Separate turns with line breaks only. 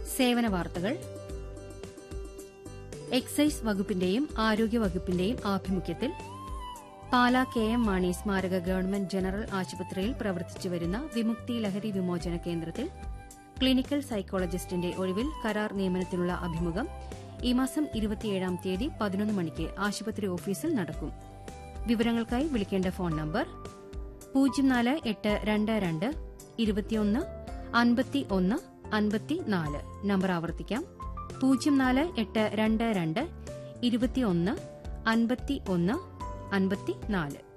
സേവന വാർത്തകൾ എക്സൈസ് വകുപ്പിന്റെയും ആരോഗ്യ വകുപ്പിന്റെയും ആഭിമുഖ്യത്തിൽ പാലാ കെ എം മാണി സ്മാരക ഗവൺമെന്റ് ജനറൽ ആശുപത്രിയിൽ പ്രവർത്തിച്ചുവരുന്ന വിമുക്തി ലഹരി വിമോചന കേന്ദ്രത്തിൽ ക്ലിനിക്കൽ സൈക്കോളജിസ്റ്റിന്റെ ഒഴിവിൽ കരാർ നിയമനത്തിനുള്ള അഭിമുഖം ഈ മാസം ഇരുപത്തിയേഴാം തീയതി പതിനൊന്ന് മണിക്ക് ആശുപത്രി ഓഫീസിൽ നടക്കും വിവരങ്ങൾക്കായി വിളിക്കേണ്ട ഫോൺ നമ്പർ പൂജ്യം നാല് എട്ട് രണ്ട് രണ്ട് ഇരുപത്തിയൊന്ന് അൻപത്തി ഒന്ന് അൻപത്തിനാല് നമ്പർ ആവർത്തിക്കാം പൂജ്യം നാല് എട്ട് രണ്ട് രണ്ട് ഇരുപത്തിയൊന്ന് അൻപത്തി ഒന്ന് അൻപത്തിനാല്